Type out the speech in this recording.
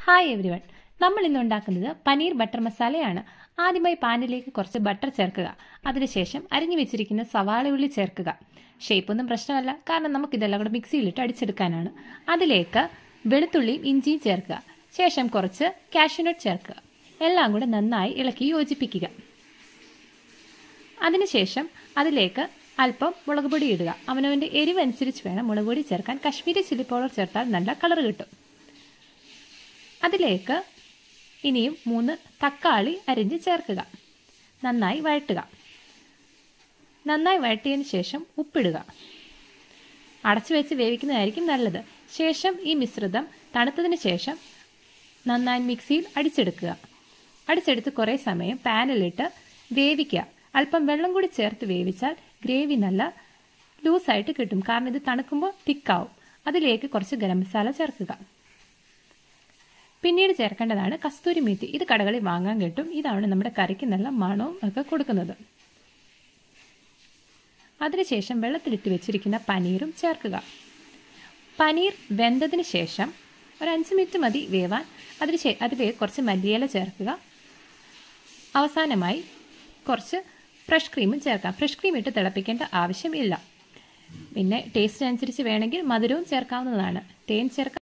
hi every one നമ്മൾ ഇന്ന് ഉണ്ടാക്കുന്നത് പനീർ ബട്ടർ മസാലയാണ് ആദ്യമായി പാനിലേക്ക് കുറച്ച് ബട്ടർ ചേർക്കുക അതിനുശേഷം അരിഞ്ഞു വെച്ചിരിക്കുന്ന സവാള ഉള്ളി ചേർക്കുക ഷേപ്പൊന്നും പ്രശ്നമല്ല കാരണം നമുക്കിതെല്ലാം കൂടെ മിക്സിയിലിട്ട് അടിച്ചെടുക്കാനാണ് അതിലേക്ക് വെളുത്തുള്ളിയും ഇഞ്ചിയും ചേർക്കുക ശേഷം കുറച്ച് കാഷ്യൂനട്ട് ചേർക്കുക എല്ലാം കൂടെ നന്നായി ഇളക്കി യോജിപ്പിക്കുക അതിനുശേഷം അതിലേക്ക് അല്പം മുളക് പൊടി ഇടുക അവനവൻ്റെ എരിവ് അനുസരിച്ച് വേണം മുളക് പൊടി ചേർക്കാൻ കശ്മീരി ചില്ലി പൗഡർ ചേർത്താൽ നല്ല കളർ കിട്ടും അതിലേക്ക് ഇനിയും മൂന്ന് തക്കാളി അരിഞ്ഞ് ചേർക്കുക നന്നായി വഴട്ടുക നന്നായി വഴട്ടിയതിന് ശേഷം ഉപ്പിടുക അടച്ചു വെച്ച് വേവിക്കുന്നതായിരിക്കും നല്ലത് ശേഷം ഈ മിശ്രിതം തണുത്തതിന് ശേഷം നന്നായി മിക്സിയിൽ അടിച്ചെടുക്കുക അടിച്ചെടുത്ത് കുറേ സമയം പാനിലിട്ട് വേവിക്കുക അല്പം വെള്ളം കൂടി ചേർത്ത് വേവിച്ചാൽ ഗ്രേവി നല്ല ലൂസായിട്ട് കിട്ടും കാരണം ഇത് തണുക്കുമ്പോൾ തിക്കാവും അതിലേക്ക് കുറച്ച് ഗരം മസാല ചേർക്കുക പിന്നീട് ചേർക്കേണ്ടതാണ് കസ്തൂരി മീത്തി ഇത് കടകളിൽ വാങ്ങാൻ കിട്ടും ഇതാണ് നമ്മുടെ കറിക്ക് നല്ല മണവും ഒക്കെ കൊടുക്കുന്നത് അതിനുശേഷം വെള്ളത്തിലിട്ട് വെച്ചിരിക്കുന്ന പനീറും ചേർക്കുക പനീർ വെന്തതിന് ശേഷം ഒരു അഞ്ച് മിനിറ്റ് മതി വേവാൻ അതിന് ശേ അതിലേക്ക് കുറച്ച് മല്ലിയില ചേർക്കുക അവസാനമായി കുറച്ച് ഫ്രഷ് ക്രീമും ചേർക്കാം ഫ്രഷ് ക്രീം ഇട്ട് തിളപ്പിക്കേണ്ട ആവശ്യമില്ല പിന്നെ ടേസ്റ്റ് അനുസരിച്ച് വേണമെങ്കിൽ മധുരവും ചേർക്കാവുന്നതാണ് തേൻ ചേർക്കാം